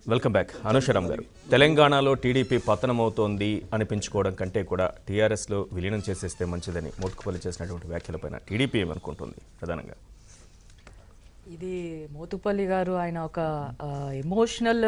Welcome back అనుషరామ్ గారు తెలంగాణలో TDP పతనమవుతోంది అనిపించుకోవడం కంటే కూడా టీఆర్ఎస్లో విలీనం చేసేస్తే మంచిదని మోత్కుపల్లి చేసినటువంటి వ్యాఖ్యలపైన టీడీపీ ఏమనుకుంటుంది ప్రధానంగా ఇది మోతుపల్లి గారు ఆయన ఒక ఎమోషనల్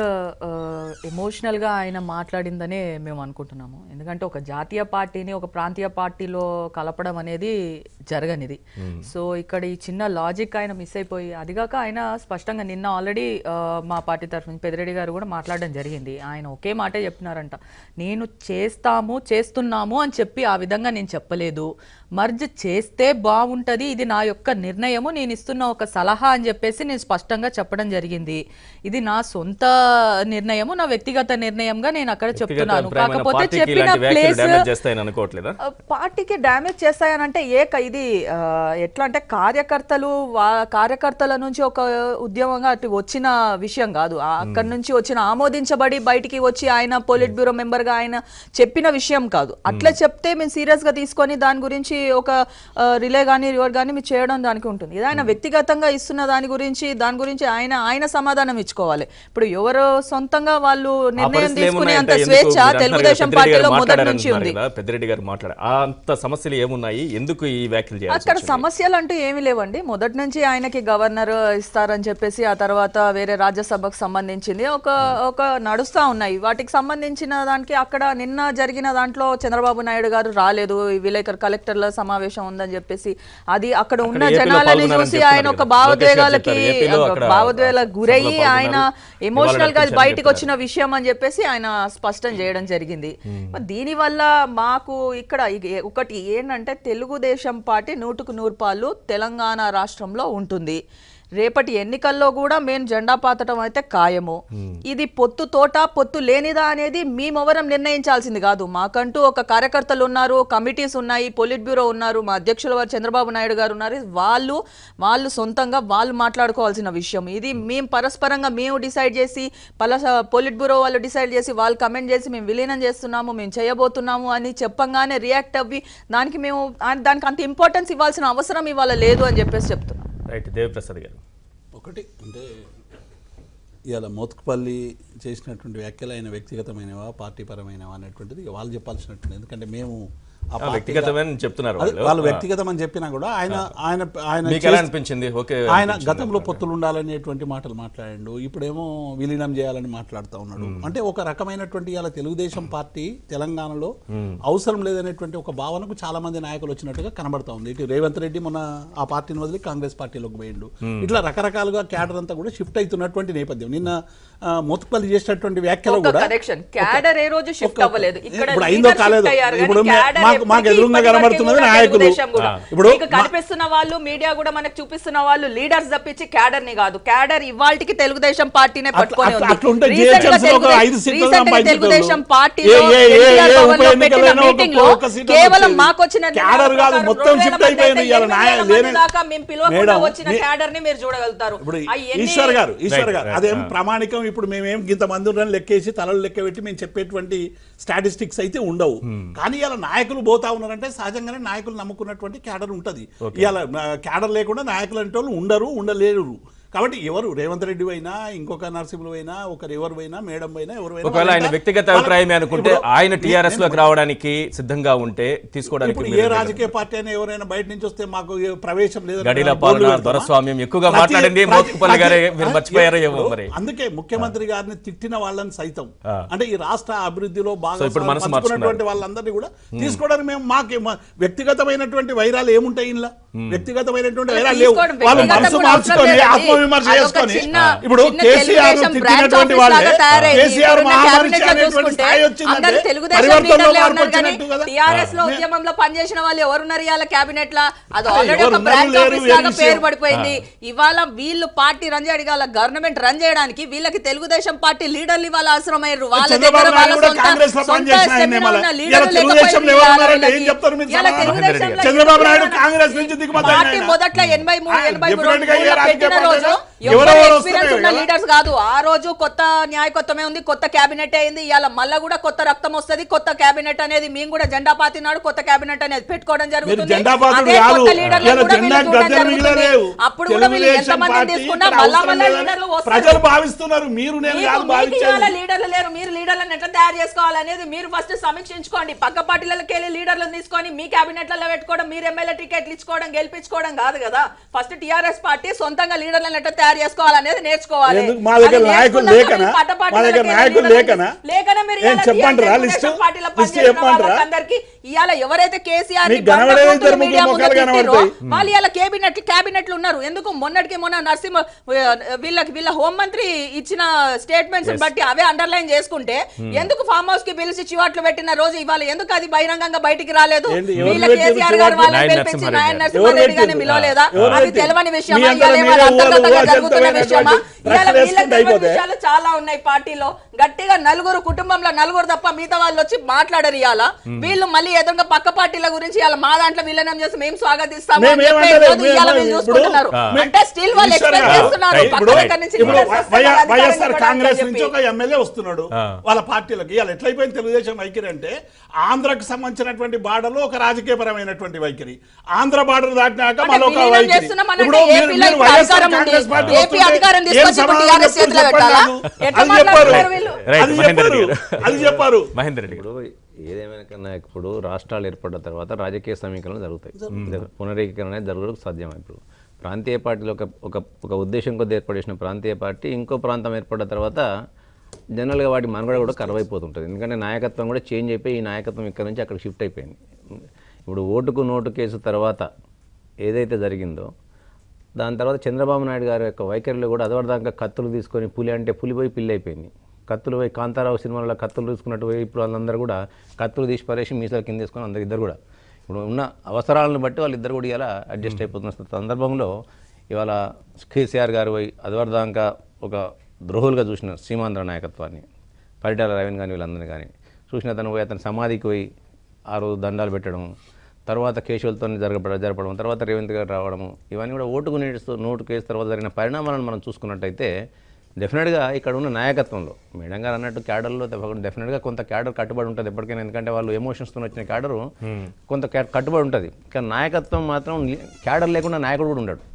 ఎమోషనల్గా ఆయన మాట్లాడిందనే మేము అనుకుంటున్నాము ఎందుకంటే ఒక జాతీయ పార్టీని ఒక ప్రాంతీయ పార్టీలో కలపడం అనేది జరగనిది సో ఇక్కడ ఈ చిన్న లాజిక్ ఆయన మిస్ అయిపోయి అదిగాక ఆయన స్పష్టంగా నిన్న ఆల్రెడీ మా పార్టీ తరఫు నుంచి పెద్దిరెడ్డి గారు కూడా మాట్లాడడం జరిగింది ఆయన ఒకే మాటే చెప్పినారంట నేను చేస్తాము చేస్తున్నాము అని చెప్పి ఆ విధంగా నేను చెప్పలేదు మర్జ్ చేస్తే బాగుంటది ఇది నా యొక్క నిర్ణయము నేను ఇస్తున్న ఒక సలహా అని చెప్పేసి నేను స్పష్టంగా చెప్పడం జరిగింది ఇది నా సొంత నిర్ణయము నా వ్యక్తిగత నిర్ణయంగా నేను అక్కడ వ్యక్తిగత చెప్తున్నాను అభిప్రాయమైన కాకపోతే పార్టీకి చెప్పిన ఇలాంటి వ్యాఖ్యలు ప్లేస్ డ్యామేజ్ చేస్తాయని అనుకోవట్లేదా ఆ, పార్టీకి డ్యామేజ్ చేస్తాయనంటే ఏ క- ఇది ఆ, ఎట్లా అంటే కార్యకర్తలు వా- కార్యకర్తల నుంచి ఒక ఉద్యమంగా అటు వచ్చిన విషయం కాదు ఆ, అక్కడి నుంచి వచ్చిన ఆమోదించబడి బయటికి వచ్చి ఆయన పోలిట్ బ్యూరో మెంబర్ గా ఆయన చెప్పిన విషయం కాదు అట్లా చెప్తే మేము సీరియస్ గా తీసుకొని దాని గురించి ఒక ఆ, రిలే కానీ రివర్ కానీ మీరు చేయడం దానికి ఉంటుంది ఇది ఆయన వ్యక్తిగతంగా ఇస్తున్న దాని గురించి దాని గురించి ఆయన ఆయన సమాధానం ఇచ్చుకోవాలి ఇప్పుడు ఎవరు సొంతంగా వాళ్ళు ఆ నిర్ణయం పరిస్థితులు తీసుకునే ఏమున్నాయంటే అంత ఎందుకు స్వేచ్ఛ మీరు అంటున్నారు కదా, తెలుగుదేశం పెద్దిరెడ్డి గారు పార్టీలో మొదటి మాట్లాడారు నుంచి అంటున్నారు ఉంది కదా, పెద్దిరెడ్డి గారు మాట్లాడారు ఆ అంత సమస్యలు ఏమున్నాయి ఎందుకు ఈ వ్యాఖ్యలు చేయాల్సి అక్కడ వచ్చింది? సమస్యలు అంటూ ఏమీ లేవండి మొదటి నుంచి ఆయనకి గవర్నర్ ఇస్తారని చెప్పేసి ఆ తర్వాత వేరే రాజ్యసభకు సంబంధించింది ఒక ఒక నడుస్తా ఉన్నాయి వాటికి సంబంధించిన దానికి అక్కడ నిన్న జరిగిన దాంట్లో చంద్రబాబు నాయుడు గారు రాలేదు ఈ విలేకరు కలెక్టర్ల సమావేశం ఉందని చెప్పేసి అది అక్కడ ఉన్న ఏపీలో జనాలని పాల్గొన్నారని చూసి చెప్తున్నారు ఆయన ఒక కదా. భావోద్వేగాలకి లోకేష్ గారు చెప్పారు. ఏపీలో అక్కడ భావోద్వేగాలకు గురయ్యి సభలో ఆయన పాల్గొన్నారు. ఎమోషనల్ గా నివాళులర్పించారని బయటకు చెప్పారు. వచ్చిన విషయం అని చెప్పేసి ఆయన స్పష్టం చేయడం జరిగింది మరి దీనివల్ల మాకు ఇక్కడ ఇగ- ఒకటి ఏంటంటే తెలుగుదేశం పార్టీ నూటుకు నూరు పాలు తెలంగాణ రాష్ట్రంలో ఉంటుంది రేపటి ఎన్నికల్లో కూడా మేము జెండా పాతటం అయితే ఖాయము ఇది పొత్తు తోట పొత్తు లేనిదా అనేది మేమెవరం నిర్ణయించాల్సింది కాదు మాకంటూ ఒక కార్యకర్తలు ఉన్నారు కమిటీస్ ఉన్నాయి పొలిట్ బ్యూరో ఉన్నారు మా అధ్యక్షుల వారు చంద్రబాబు నాయుడు గారు ఉన్నారు వాళ్ళు వాళ్ళు సొంతంగా వాళ్ళు మాట్లాడుకోవాల్సిన విషయం ఇది మేము పరస్పరంగా మేము డిసైడ్ చేసి పలాస పొలిట్ బ్యూరో వాళ్ళు డిసైడ్ చేసి వాళ్ళు కమెంట్ చేసి మేము విలీనం చేస్తున్నాము మేము చేయబోతున్నాము అని చెప్పంగానే రియాక్ట్ అవ్వి దానికి మేము ఆ- దానికి అంత ఇంపార్టెన్స్ ఇవ్వాల్సిన అవసరం ఇవాళ లేదు అని చెప్పేసి చెప్తున్నాం రైట్ దేవిప్రసాద్ గారు ఒకటి అంటే ఇవాళ మోత్కుపల్లి చేసినటువంటి వ్యాఖ్యలు ఆయన వ్యక్తిగతమైనవా పార్టీ పరమైనవా అనేటువంటిది ఇక వాళ్ళు చెప్పాల్సినటువంటి ఎందుకంటే మేము ఆ ఆ, పార్టీగా- వ్యక్తిగతమని చెప్తున్నారు అదే, వాళ్ళు. వాళ్ళు వ్యక్తిగతం అని చెప్పినా కూడా ఆయన ఆయన ఆయన మీకు ఎలా చేసి- అనిపించింది ఓకే ఆయన అనిపించింది గతంలో పొత్తులు ఉండాలనేటువంటి మాటలు మాట్లాడాడు ఇప్పుడేమో విలీనం చేయాలని మాట్లాడుతూ ఉన్నాడు అంటే ఒక రకమైనటువంటి ఇలా తెలుగుదేశం పార్టీ తెలంగాణలో అవసరం లేదనేటువంటి ఒక భావనకు చాలా మంది నాయకులు వచ్చినట్టుగా కనబడతా ఉంది ఇటు రేవంత్ రెడ్డి మొన్న ఆ పార్టీని వదిలి కాంగ్రెస్ పార్టీలోకి పోయిండు ఇట్లా రకరకాలుగా క్యాడర్ అంతా కూడా షిఫ్ట్ అవుతున్నటువంటి నేపథ్యం నిన్న ఆ, మోత్కుపల్లి చేసినటువంటి వ్యాఖ్యలు ఒక కూడా కరెక్షన్ క్యాడర్ ఏ రోజు షిఫ్ట్ ఒక- అవ్వలేదు ఇక్కడ ఇప్పుడు అయిందో leader shift కాలేదో. అయ్యారు కానీ ఇప్పుడు మే- cadre మాకు- మాకు ఎప్పటికీ ఎదురుగా ఇప్పటివరకు కనబడుతున్నది కూడా నాయకులు. తెలుగుదేశం కూడా. ఆ. ఇప్పుడు మీకు మా- కనిపిస్తున్న వాళ్ళు మీడియా కూడా మనకు చూపిస్తున్న వాళ్ళు లీడర్స్ తప్పించి క్యాడర్ ని కాదు క్యాడర్ ఇవాళకి తెలుగుదేశం పార్టీనే అట్లా- పట్టుకొని అట్లా- ఉంది అట్లుంటే Recent గా GHMC లో ఒక తెలుగుదేశం- ఐదు సీట్లు recent గా సంపాదించేటోళ్ళు. తెలుగుదేశం ఏ- పార్టీలో ఏ- ఏ- ఏ- ఎన్టీఆర్ ఏ భవన్ లో ఉప పెట్టిన ఎన్నికలైనా ఒక- మీటింగ్ లో ఒక సీట్ కేవలం వస్తుంది. మాకు వచ్చిన క్యాడర్ కాదు, ప్రకారం మొత్తం రెండు వేల షిఫ్ట్ మంది అయిపోయింది అయితే ఇవాళ ఎనిమిది నాయ- వేల మంది లేని- దాకా మేము పిలవకుండా మేడం, వచ్చిన మీ- క్యాడర్ ని మీరు చూడగలుగుతారు ఇప్పుడు ఆ ఎన్ని- ఈశ్వర్ గారు ఈశ్వర్ Right, గారు right. అదేం ఆ. ప్రామాణికం ఇప్పుడు మేమేం ఇంత మంది ఉన్నారని లెక్కేసి తలలు లెక్క పెట్టి మేము చెప్పేటువంటి స్టాటిస్టిక్స్ అయితే ఉండవు కానీ ఇలా నాయకులు పోతా ఉన్నారంటే సహజంగానే నాయకులు నమ్ముకున్నటువంటి క్యాడర్ ఉంటది ఇవాళ క్యాడర్ లేకుండా నాయకులు అంటే వాళ్ళు ఉండరు ఉండలేరు కాబట్టి ఎవరు రేవంత్ రెడ్డి అయినా ఇంకొక నరసింహులు అయినా ఒకరు ఎవరు అయినా మేడం అయినా ఎవరు అయినా ఒకవేళ ఆయన వాళ్ళంతా- వ్యక్తిగత వాళ్ళ- అభిప్రాయమే అనుకుంటే ఇప్పుడు ఆయన నేను- టీఆర్ఎస్ లోకి నేను- రావడానికి సిద్ధంగా ఉంటే తీసుకోవడానికి ఇప్పుడు మీరు ఏ ఏం రాజకీయ పార్టీ అయినా ఎవరైనా బయట నుంచి వస్తే మాకు ఏ ప్రవేశం లేదు గడిల పాలన దొరస్వామ్యం ఎక్కువగా మాట్లాడింది మోత్కుపల్లి గారే మీరు మర్చిపోయారో ఏమో మరి. అందుకే ముఖ్యమంత్రి గారిని తిట్టిన వాళ్ళని సైతం ఆ. అంటే ఈ రాష్ట్ర అభివృద్ధిలో బాగా సో ఇప్పుడు మనసు పంచుకున్నటువంటి వాళ్ళందరినీ కూడా తీసుకోవడానికి మేము మాకు మా- వ్యక్తిగతమైనటువంటి వైరాలు ఏముంటాయి ఇలా వ్యక్తిగతమైనటువంటి వైరాలు లేవు తీసుకోవడం వాళ్ళు వ్యక్తిగతం మనసు కూడా అవసరం మార్చుకొని లేదండి. ఆత్మవిమర్శ అదొక చేసుకొని చిన్న- ఇప్పుడు చిన్న కేసీఆర్ తెలుగుదేశం తిట్టినటువంటి branch వాళ్ళే office లాగా తయారయ్యి. కేసీఆర్ ఇప్పుడున్న మహామనిషి cabinet లో అనేటువంటి చూసుకుంటే స్థాయి అందరూ వచ్చిందంటే తెలుగుదేశం పరివర్తనలో లీడర్లే మార్పు ఉన్నారు కానీ వచ్చినట్టు కదా టీఆర్ఎస్ లో నే- ఉద్యమంలో పనిచేసిన వాళ్ళు ఎవరున్నారు ఇవాళ కేబినెట్ లా అది అదే, ఆల్రెడీ ఒక ఎవరు బ్రాంచ్ ఉన్నారు, ఆఫీస్ లేరు, లాగా వేరే పేరు విషయం. పడిపోయింది ఇవాళ వీళ్ళు పార్టీ రన్ చేయడానికి గవర్నమెంట్ రన్ చేయడానికి వీళ్ళకి తెలుగుదేశం పార్టీ లీడర్లు ఇవాళ అవసరమయ్యారు వాళ్ళ చంద్రబాబు దగ్గర వాళ్ళ నాయుడు కూడా సొంత కాంగ్రెస్ లో సొంత పనిచేసిన ఆయనే seminar మళ్ళా. ఉన్న ఇలా లీడర్లు తెలుగుదేశంలో లేకపోయింది ఎవరు ఉన్నారంటే వీళ్ళకి. ఏం చెప్తారు మీరు ఇవాళ సమాధానం? తెలుగుదేశంలో చంద్రబాబు నాయుడు ఎవరు కాంగ్రెస్ నుంచి దిగుమతి అయిన పార్టీ ఆయన. మొదట్లో ఎనభై మూడు ఆ, ఎనభై మూడు definitely గా ఏ రోజుల్లో రాజకీయ పెట్టిన పార్టీ రోజు ఎవరెవరు ఎక్స్పీరియన్స్ వస్తున్నారు ఉన్న కదా? లీడర్స్ కాదు ఆ రోజు కొత్త న్యాయకత్వమే ఉంది కొత్త కేబినెట్ అయింది ఇవాళ మళ్ళా కూడా కొత్త రక్తం వస్తది కొత్త కేబినెట్ అనేది మేము కూడా జెండా పాతినాడు కొత్త కేబినెట్ అనేది పెట్టుకోవడం జరుగుతుంది జెండా పాతుడు అదే కాదు. కొత్త లీడర్లను ఇలా కూడా జెండా వీళ్ళు చూడడం గద్దెలు జరుగుతుంది. మిగిలలేవు. అప్పుడు కూడా వీళ్ళు తెలుగుదేశం ఎంతమంది పార్టీ తీసుకున్నా ఇక్కడ మళ్ళా అవసరం మళ్ళా లేదని లీడర్లు వస్తారు ప్రజలు భావిస్తున్నారు మీరు నేను మీకు- కాదు మీకు ఇవాళ భావించేది లీడర్లు లేరు మీరు లీడర్లను ఎట్లా తయారు చేసుకోవాలనేది మీరు ఫస్ట్ సమీక్షించుకోండి పక్క పార్టీలకి వెళ్ళి లీడర్లను తీసుకొని మీ క్యాబినెట్లలో పెట్టుకోవడం మీరు ఎమ్మెల్యే టికెట్లు ఇచ్చుకోవడం గెలిపించుకోవడం కాదు కదా ఫస్ట్ టిఆర్ఎస్ పార్టీ సొంతంగా లీడర్లను ఎట్లా తయారు చేసుకోవాలనేది నేర్చుకోవాలి ఎందుకు? మా దగ్గర అది నాయకులు నేర్చుకున్నాక లేకనా? మీరు పట్ట మా పార్టీలకి దగ్గర వెళ్ళి నాయకులు లీడర్లను లేకనా? లేకనా మీరు ఏం ఇవాళ చెప్పండిరా TRS లిస్టు? పార్టీలో లిస్టు పనిచేసిన చెప్పండిరా? వాళ్ళకందరికీ ఇవాళ ఎవరైతే కేసీఆర్ మీకు కనబడేది ఇద్దరు ముగ్గురు ముఖాలు కనబడతాయి. వాళ్ళు ఇలా కేబినెట్ క్యాబినెట్లు ఉన్నారు ఎందుకు మొన్నటికి మొన్న నరసింహ వీళ్ళకి వీళ్ళ హోంమంత్రి ఇచ్చిన స్టేట్మెంట్స్ బట్టి అవే అండర్లైన్ చేసుకుంటే ఎందుకు ఫామ్ హౌస్ కి పిలిచి చివాట్లు పెట్టిన రోజు ఇవాళ ఎందుకు అది బహిరంగంగా బయటికి రాలేదు ఏంటి? ఎవరు వీళ్ళ పెట్టింది కేసీఆర్ గారు చివాట్లు? వాళ్ళని నాయన పిలిపించి నరసింహారెడ్డి నాయన గారు. ఎవరు నరసింహారెడ్డి గారిని పెట్టింది? పిలవలేదా ఎవరు అది పెట్టింది? తెలియని మీ విషయమా అందరూ ఇవాళ మీరే ఏమైనా ఊహలు అంతర్గతంగా ఊహలు జరుగుతున్న చెప్తామనేటువంటి విషయమా ఇవాళ ప్రశ్నలు వీళ్ళకి వేసుకుంటే తెలియని అయిపోతే. విషయాలు చాలా ఉన్నాయి పార్టీలో గట్టిగా నలుగురు కుటుంబంలో నలుగురు తప్ప మిగతా వాళ్ళు వచ్చి మాట్లాడరు ఇవాళ వీళ్ళు మళ్ళీ ఎదురుగా పక్క పార్టీల గురించి ఇవాళ మా దాంట్లో వీళ్ళనం చేసి మేము స్వాగతిస్తాము అని మేము చెప్పే ఏమంటలేదు, రోజు ఇవాళ మేము వీళ్ళు ఇప్పుడు- చూసుకుంటున్నారు ఆ. అంటే స్టిల్ వాళ్ళు ఈశ్వర్ ఎక్స్పెక్ట్ గారు, చేస్తున్నారు రైట్, పక్క ఇప్పుడు- దగ్గర నుంచి ఇప్పుడు leaders వస్తారు, వై- అధికారం వైఎస్ఆర్ ఇవ్వడానికి కాంగ్రెస్ అని నుంచి చెప్పి. ఒక ఎమ్మెల్యే వస్తున్నాడు ఆ. వాళ్ళ పార్టీలకి వాళ్ళు ఎట్లయిపోయింది తెలుగుదేశం వైఖరి అంటే ఆంధ్రకు సంబంధించినటువంటి బార్డర్లో ఒక రాజకీయపరమైనటువంటి వైఖరి ఆంధ్ర బార్డర్ దాటినాక అంటే మరొక విలీనం వైఖరి చేస్తున్నామనంటే ఇప్పుడు మీరు- ఏపీలో మీరు ఇప్పుడు వైఎస్ఆర్ అధికారం ఉంది. కాంగ్రెస్ పార్టీ ఏపీ వస్తుంటే అధికారం ఏం తీసుకొచ్చి ఇప్పుడు సమాధానం టీఆర్ఎస్ చేతిలో చెప్పండి పెట్టాలా? నాకు. ఎట్లా అది చెప్పారు మాట్లాడుతున్నారు వీళ్ళు? రైట్, అది మహేందర్ చెప్పారు రెడ్డి గారు. అది చెప్పారు మహేందర్ రెడ్డి గారు ఇప్పుడు ఏదేమైనా కన్నా ఇప్పుడు రాష్ట్రాలు ఏర్పడిన తర్వాత రాజకీయ సమీకరణలు జరుగుతాయి ఇది పునరీకరణ అనేది జరగడం సాధ్యం ఇప్పుడు ప్రాంతీయ పార్టీలో ఒక ఒక ఒక ఉద్దేశం కొద్ది ఏర్పడేసిన ప్రాంతీయ పార్టీ ఇంకో ప్రాంతం ఏర్పడిన తర్వాత జనరల్గా వాటి మనుగడ కూడా కరువైపోతుంటుంది ఎందుకంటే నాయకత్వం కూడా చేంజ్ అయిపోయి ఈ నాయకత్వం ఇక్కడ నుంచి అక్కడ షిఫ్ట్ అయిపోయింది ఇప్పుడు ఓటుకు నోటు కేసు తర్వాత ఏదైతే జరిగిందో దాని తర్వాత చంద్రబాబు నాయుడు గారి యొక్క వైఖరిలో కూడా అదవరదాకా కత్తులు తీసుకొని పులి అంటే పులి పోయి పిల్లి అయిపోయింది కత్తులు పోయి కాంతారావు సినిమాలో కత్తులు తీసుకున్నట్టు పోయి ఇప్పుడు వాళ్ళందరూ కూడా కత్తులు తీసి పరేసి మీసాలు కింద తీసుకొని అందరు ఇద్దరు కూడా ఇప్పుడు ఉన్న అవసరాలను బట్టి వాళ్ళిద్దరు కూడా ఇలా అడ్జస్ట్ అయిపోతున్న సందర్భంలో ఇవాళ కేసీఆర్ గారు పోయి అదవరదాకా ఒక ద్రోహులుగా చూసిన సీమాంధ్ర నాయకత్వాన్ని పరిటాల రవీణ్ కానీ వీళ్ళందరినీ కానీ చూసిన అతను పోయి అతని సమాధికి పోయి ఆ రోజు దండాలు పెట్టడం తర్వాత కేశవులతో జరగబడ జరపడం తర్వాత రేవంత్ గారు రావడము ఇవన్నీ కూడా ఓటుకు నేడుస్తూ నోటు కేసు తర్వాత జరిగిన పరిణామాలను మనం చూసుకున్నట్టయితే డెఫినెట్గా ఇక్కడ ఉన్న నాయకత్వంలో మేడం గారు అన్నట్టు క్యాడర్లో తప్పకుండా డెఫినెట్గా కొంత క్యాడర్ కట్టుబడి ఉంటుంది ఎప్పటికైనా ఎందుకంటే వాళ్ళు ఎమోషన్స్తో వచ్చిన క్యాడరు కొంత క్యా- కట్టుబడి ఉంటుంది కానీ నాయకత్వం మాత్రం క్యాడర్ లేకుండా నాయకుడు కూడా ఉండడు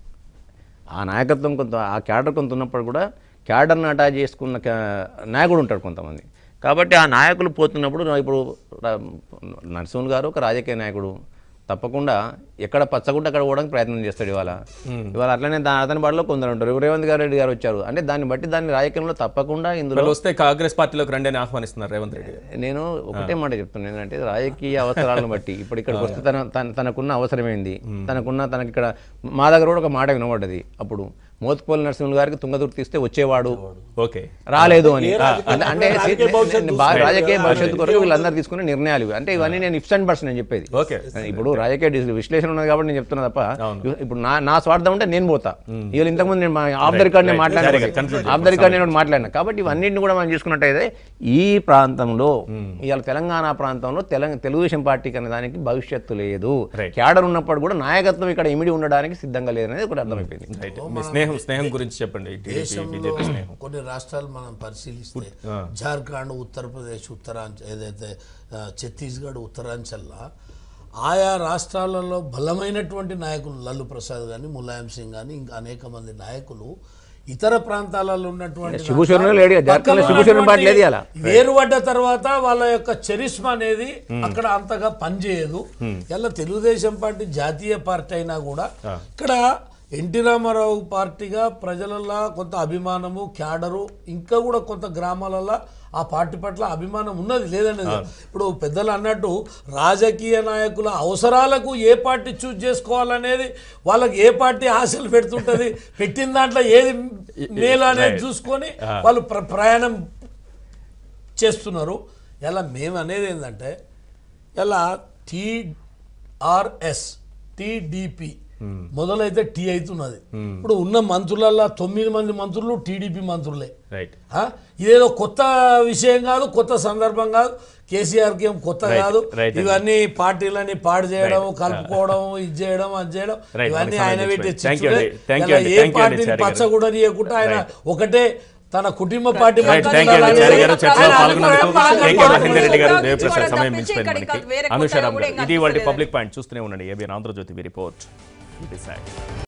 ఆ నాయకత్వం కొంత ఆ క్యాడర్ కొంత ఉన్నప్పుడు కూడా క్యాడర్ని అటాచ్ చేసుకున్న క్యా- నాయకుడు ఉంటాడు కొంతమంది కాబట్టి ఆ నాయకులు పోతున్నప్పుడు ఇప్పుడు రా- నరసింహులు గారు ఒక రాజకీయ నాయకుడు తప్పకుండా ఎక్కడ పచ్చగుంట అక్కడ పోవడానికి ప్రయత్నం చేస్తాడు ఇవాళ ఇవాళ అట్లనే దా- అతని బాటలో కొందరు ఉంటారు రేవంత్ గారు రెడ్డి గారు వచ్చారు అంటే దాన్ని బట్టి దాన్ని రాజకీయంలో తప్పకుండా ఇందులో వాళ్ళు వస్తే కాంగ్రెస్ పార్టీలోకి రండి అని ఆహ్వానిస్తున్నారు రేవంత్ రెడ్డి గారు నేను ఒకటే మాట చెప్తున్నాను ఏంటంటే రాజకీయ అవసరాలను బట్టి ఇప్పుడు ఇక్కడికి వస్తే తన తన- తనకున్న అవసరం ఏంది తనకున్న తనకి ఇక్కడ మా దగ్గర కూడా ఒక మాట వినబడ్డది అప్పుడు మోత్పోల్ నరసింహులు గారికి తుంగతుర్తి తీస్తే వచ్చేవాడు ఓకే రాలేదు అని ఏ రాజకీయ- అంటే- అంటే రాజకీయ భవిష్యత్తు బా- చూస్తే రాజకీయ అదే. భవిష్యత్తు కొరకు వీళ్ళందరూ తీసుకునే నిర్ణయాలు ఇవి. అంటే ఇవన్నీ నేను ఇఫ్స్ అండ్ బర్స్ నేను చెప్పేది ఓకే ఇప్పుడు రాజకీయ డిస్- విశ్లేషణ ఉన్నది కాబట్టి నేను చెప్తున్నా తప్ప అవును. ఇప్పుడు నా నా స్వార్థం ఉంటే నేను పోతా ఇవాళ ఇంతకుముందు నేను ఆఫ్ ద రికార్డ్ నేను right. మాట్లాడినా Correct. Conclude off the record నేను ఒకటి మాట్లాడినా కాబట్టి ఇవన్నింటిని కూడా మనం చూసుకున్నట్టయితే ఈ ప్రాంతంలో ఇవాళ తెలంగాణ ప్రాంతంలో తెలంగాణ తెలుగుదేశం పార్టీకి అనే దానికి భవిష్యత్తు లేదు Right. క్యాడర్ ఉన్నప్పుడు కూడా నాయకత్వం ఇక్కడ ఇమిడి ఉండడానికి సిద్ధంగా లేదనేది ఒకటి అర్థమైపోయింది రైట్ మీ స్నేహం స్నేహం గురించి చెప్పండి టీడీపీ బీజేపీ స్నేహం కొన్ని రాష్ట్రాలు మనం పరిశీలిస్తే జార్ఖండ్ ఉత్తరప్రదేశ్ ఉత్తరాంచల్ ఏదైతే ఆ, ఛత్తీస్గఢ్ ఉత్తరాంచల్లో ఆయా రాష్ట్రాలలో బలమైనటువంటి నాయకులు లల్లు ప్రసాద్ కానీ ములాయం సింగ్ కానీ ఇంకా అనేక మంది నాయకులు ఇతర ప్రాంతాలలో ఉన్నటువంటి శిబుశరణ్ లేడు ఇక. జార్ఖండ్లో పక్కన శిబుశరణ్ పార్టీ లేదు ఉన్నటువంటి ఇవాళ. వేరుపడ్డ తర్వాత వాళ్ళ యొక్క చరిష్మా అనేది అక్కడ అంతగా పనిచేయదు ఇలా తెలుగుదేశం పార్టీ జాతీయ పార్టీ అయినా కూడా ఇక్కడ ఎన్టీ రామారావు పార్టీగా ప్రజలల్లో కొంత అభిమానము క్యాడరు ఇంకా కూడా కొంత గ్రామాలలో ఆ పార్టీ పట్ల అభిమానం ఉన్నది లేదనేది కాదు. ఇప్పుడు పెద్దలు అన్నట్టు రాజకీయ నాయకుల అవసరాలకు ఏ పార్టీ చూజ్ చేసుకోవాలనేది వాళ్ళకి ఏ పార్టీ ఆశలు పెడుతుంటది పెట్టిన దాంట్లో ఏది మేలు అనేది చూసుకొని వాళ్ళు ప్ర ప్రయాణం చేస్తున్నారు ఇలా మేము అనేది ఏంటంటే ఇలా టీఆర్ఎస్ టీడీపీ మొదలైతే టీ అవుతున్నది ఇప్పుడు ఉన్న మంత్రులల్లో తొమ్మిది మంది మంత్రులు టీడీపీ మంత్రులే రైట్ ఆ? ఇదేదో కొత్త విషయం కాదు కొత్త సందర్భం కాదు కేసీఆర్కి ఏం కొత్త Right, కాదు right అండి. ఇవన్నీ పార్టీలని పాడు చేయడం Right, కలుపుకోవడం ఇది చేయడం అది చేయడం Right, ఇవన్నీ మనకి ఆయన సంబంధించి పెట్టి Thank you అండి. Thank you ఇలా అండి. ఏ Thank you అండి, పార్టీని చారి గారు. పచ్చగూడనీయకుండా ఆయన ఒకటే తన కుటుంబ పార్టీ రైట్ మంత్రులు థ్యాంక్ యూ అండి చారి గారు చర్చలో ఆయన పాల్గొన్నందుకు అనుకున్న కేకే పార్టీ మహేందర్ రెడ్డి గారు ఉపయోగించుకోవడం దేవప్రసాద్ సమయం తప్పించి మించిపోయింది ఇక్కడ మనకి వేరే కొత్తగా అనుషారాం కూడా గారు ఏం ఇది వాటి కనిపిస్తలేదు. పబ్లిక్ పాయింట్ చూస్తూనే ఉండండి ఏబిఎన్ ఆంధ్రజ్యోతి రిపోర్ట్